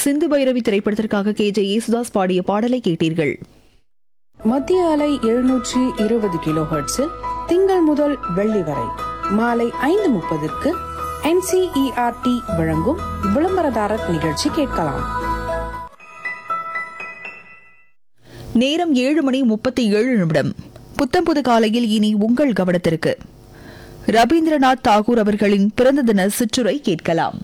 சிந்து பைரவி திரைப்படத்திற்காக K J Yesudas பாடிய பாடலை கேட்டீர்கள் மத்திய அலை எழுநூற்றி இருபது கிலோ ஹெர்ட்ஸில் திங்கள் முதல் வெள்ளி வரை மாலை ஐந்து முப்பதுக்கு என்சிஇஆர்டி வழங்கும் விளம்பரதாரர் நிகழ்ச்சி கேட்கலாம் நேரம் ஏழு மணி முப்பத்தி ஏழு நிமிடம் புத்தம் புது காலையில் இனி உங்கள் கவனத்திற்கு ரவீந்திரநாத் தாகூர் அவர்களின் பிறந்த தின சிற்றுரை கேட்கலாம்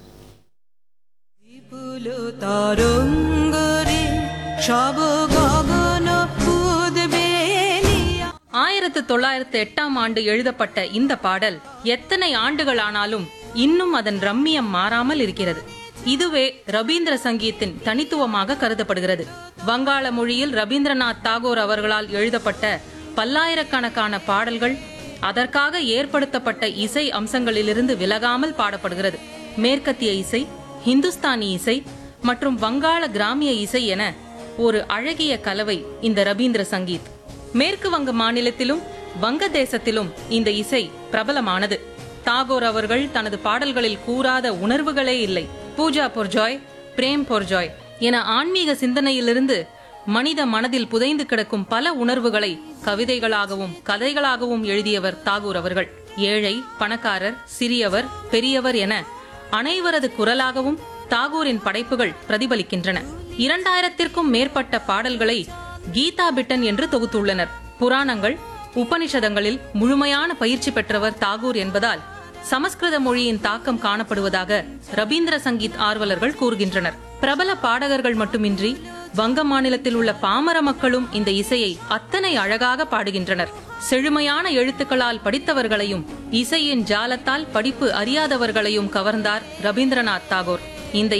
বিপুল তরঙ্গরে সব গগন উদ্বেলিয়া ஆயிரத்து தொள்ளாயிரத்து எட்டாம் ஆண்டு எழுதப்பட்ட இந்த பாடல் எத்தனை ஆண்டுகள் ஆனாலும் இன்னும் அதன் ரம்மியம் மாறாமல் இருக்கிறது இதுவே ரவீந்திர சங்கீத்தின் தனித்துவமாக கருதப்படுகிறது வங்காள மொழியில் ரவீந்திரநாத் தாகூர் அவர்களால் எழுதப்பட்ட பல்லாயிரக்கணக்கான பாடல்கள் அதற்காக ஏற்படுத்தப்பட்ட இசை அம்சங்களிலிருந்து விலகாமல் பாடப்படுகிறது மேற்கத்திய இசை ஹிந்துஸ்தானி இசை மற்றும் வங்காள கிராமிய இசை என ஒரு அழகிய கலவை இந்த ரவீந்திர சங்கீத் மேற்கு வங்க மாநிலத்திலும் வங்கதேசத்திலும் இந்த இசை பிரபலமானது தாகூர் அவர்கள் தனது பாடல்களில் கூறாத உணர்வுகளே இல்லை பூஜா பொர்ஜாய் பிரேம் பொர்ஜாய் என ஆன்மீக சிந்தனையிலிருந்து மனித மனதில் புதைந்து கிடக்கும் பல உணர்வுகளை கவிதைகளாகவும் கதைகளாகவும் எழுதியவர் தாகூர் அவர்கள் ஏழை பணக்காரர் சிறியவர் பெரியவர் என அனைவரது குரலாகவும் தாகூரின் படைப்புகள் பிரதிபலிக்கின்றன இரண்டாயிரத்திற்கும் மேற்பட்ட பாடல்களை கீதா பிட்டன் என்று தொகுத்துள்ளனர் புராணங்கள் உபனிஷதங்களில் முழுமையான பயிற்சி பெற்றவர் தாகூர் என்பதால் சமஸ்கிருத மொழியின் தாக்கம் காணப்படுவதாக ரவீந்திர சங்கீத் ஆர்வலர்கள் கூறுகின்றனர் பிரபல பாடகர்கள் மட்டுமின்றி வங்க மாநிலத்தில் உள்ள பாமர மக்களும் இந்த இசையை அத்தனை அழகாக பாடுகின்றனர் செழுமையான எழுத்துக்களால் படித்தவர்களையும் இசையின் ஜாலத்தால் படிப்பு அறியாதவர்களையும் கவர்ந்தார் ரவீந்திரநாத் தாகூர் இந்த